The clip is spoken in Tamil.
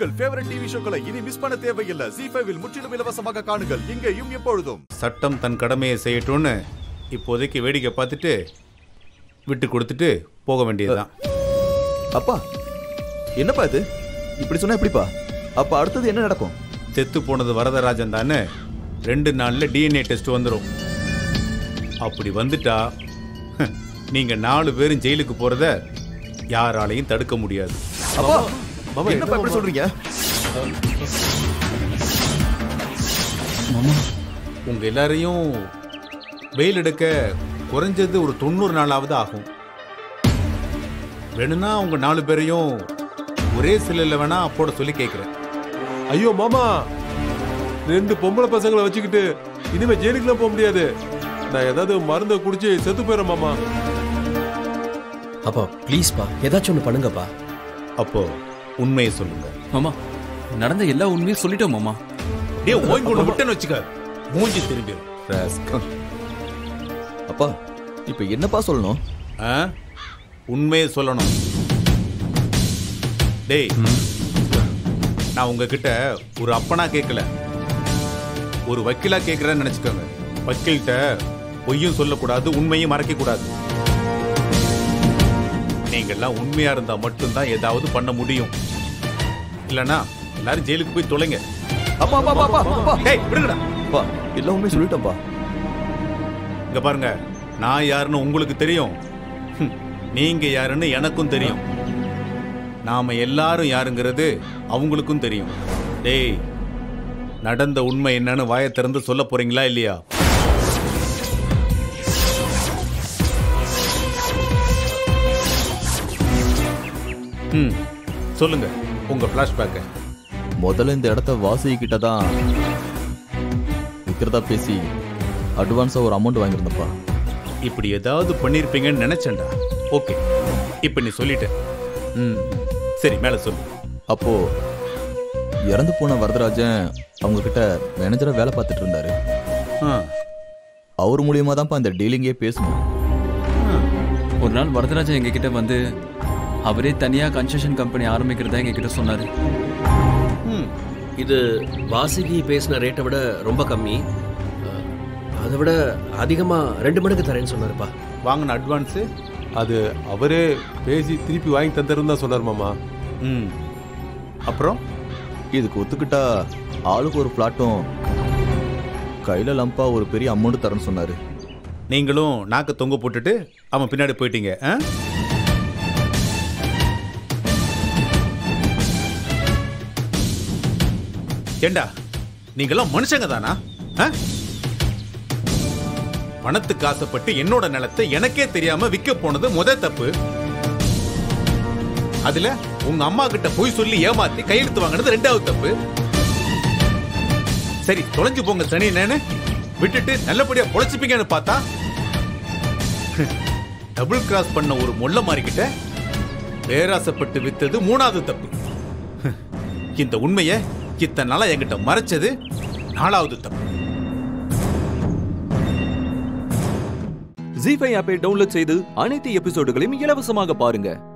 உங்கள் ஃபேவரட் டிவி ஷோக்களை இனி மிஸ் பண்ண தேவையில்லை ஜி ஃபைவில் முற்றிலும் இலவசமாக காணுங்கள் இங்கேயும் எப்பொழுதும் சட்டம் தன் கடமையை செய்யட்டும்னு இப்போதைக்கு வேடிக்கை பார்த்துட்டு விட்டு கொடுத்துட்டு போக வேண்டியதுதான் அப்பா என்னப்பா இது இப்படி சொன்னா எப்படிப்பா அப்ப அடுத்தது என்ன நடக்கும் செத்து போனது வரதராஜன் தானே ரெண்டு நாள்ல டிஎன்ஏ டெஸ்ட் வந்துடும் அப்படி வந்துட்டா நீங்க நாலு பேரும் ஜெயிலுக்கு போறத யாராலையும் தடுக்க முடியாது அப்பா என்னப்பா இப்படி சொல்றீங்க உங்க எல்லாரையும் வெயில் எடுக்க குறைஞ்சது ஒரு தொண்ணூறு நாளாவது ஆகும் வேணும்னா உங்க நாலு பேரையும் ஒரே சிலையில் வேணா போட சொல்லி கேட்குறேன் ஐயோ மாமா ரெண்டு பொம்பளை பசங்களை வச்சுக்கிட்டு இனிமே ஜெயிலுக்குலாம் போக முடியாது நான் ஏதாவது மருந்தை குடிச்சு செத்து போயிடுறேன் மாமா அப்பா ப்ளீஸ்ப்பா ஏதாச்சும் ஒன்று பண்ணுங்கப்பா அப்போ உண்மையை சொல்லுங்க மாமா நடந்த எல்லா உண்மையும் சொல்லிட்டோம் மாமா டே ஓய்வு கொண்டு விட்டேன்னு வச்சுக்க மூஞ்சி திரும்பிடும் ராஸ்கல். அப்பா இப்ப என்னப்பா சொல்லணும் ஆ? உண்மையை சொல்லணும் டேய் நான் உங்ககிட்ட ஒரு அப்பனா கேட்கல ஒரு வக்கீலா கேட்கிறேன்னு நினைச்சுக்கோங்க வக்கீல்கிட்ட பொய்யும் சொல்லக்கூடாது உண்மையும் மறைக்க கூடாது நீங்கெல்லாம் உண்மையா இருந்தா மட்டும்தான் ஏதாவது பண்ண முடியும் இல்லனா எல்லாரும் ஜெயிலுக்கு போய் தொலைங்க அப்பா அப்பா அப்பா அப்பா அப்பா டேய் விடுங்கடா அப்பா எல்லாம் உண்மையை சொல்லிட்டேன்ப்பா இங்க பாருங்க நான் யாருன்னு உங்களுக்கு தெரியும் ஹம், நீங்க யாருன்னு எனக்கும் தெரியும் நாம எல்லாரும் யாருங்கிறது அவங்களுக்கும் தெரியும் டேய் நடந்த உண்மை என்னன்னு வாயை திறந்து சொல்ல போறீங்களா இல்லையா ம் சொல்லுங்க உங்க பிளாஷ்பேக்கை முதல்ல இந்த இடத்த வாசி கிட்ட தான் விக்கிறதா பேசி அட்வான்ஸா ஒரு அமௌண்ட் வாங்கியிருந்தப்பா இப்படி ஏதாவது பண்ணிருப்பீங்கன்னு நினைச்சேன்டா ஓகே இப்போ நீ சொல்லிட்ட ம் சரி மேலே சொல்லு அப்போ இறந்து போன வரதராஜன் அவங்க கிட்ட மேனேஜரா வேலை பார்த்துட்டு இருந்தாரு ஆ அவர் மூலியமா தான்ப்பா இந்த டீலிங்கே பேசணும் ஒரு நாள் வரதராஜன் எங்ககிட்ட வந்து அவரே தனியா கன்ஸ்ட்ரக்ஷன் கம்பெனி ஆரம்பிக்கிறதா எங்ககிட்ட சொன்னாரு ம் இது வாசுகி பேசின ரேட்டை விட ரொம்ப கம்மி அஹ், அதை விட அதிகமா ரெண்டு மடங்கு தரேன்னு சொன்னாருப்பா வாங்கின அட்வான்ஸு அது அவரே பேசி திருப்பி வாங்கி தந்துருன்னு தான் சொன்னார் மாமா ம் அப்புறம் இதுக்கு ஒத்துக்கிட்டா ஆளுக்கு ஒரு பிளாட்டும் கையில லம்பா ஒரு பெரிய அமௌண்ட் தரேன்னு சொன்னாரு நீங்களும் நாக்க தொங்க போட்டுட்டு அவன் பின்னாடி போயிட்டீங்க ஆ ஏண்டா நீங்கெல்லாம் மனுஷங்க தானா ஆ? பணத்துக்கு ஆசைப்பட்டு என்னோட நிலத்தை எனக்கே தெரியாம விற்க போனது முத தப்பு அதுல உங்க அம்மா கிட்ட போய் சொல்லி ஏமாத்தி கையெழுத்து வாங்கினது ரெண்டாவது தப்பு சரி தொலைஞ்சு போங்க சனி என்னன்னு விட்டுட்டு நல்லபடியா பொழைச்சுப்பீங்கன்னு பார்த்தா டபுள் கிராஸ் பண்ண ஒரு மொள்ள மாறிக்கிட்ட பேராசைப்பட்டு வித்தது மூணாவது தப்பு இந்த உண்மையை இத்தனை நாளா என்கிட்ட மறைச்சது நாலாவது தப்பு ஜி ஃபைவ் ஆப்பை டவுன்லோட் செய்து அனைத்து எபிசோடுகளையும் இலவசமாக பாருங்க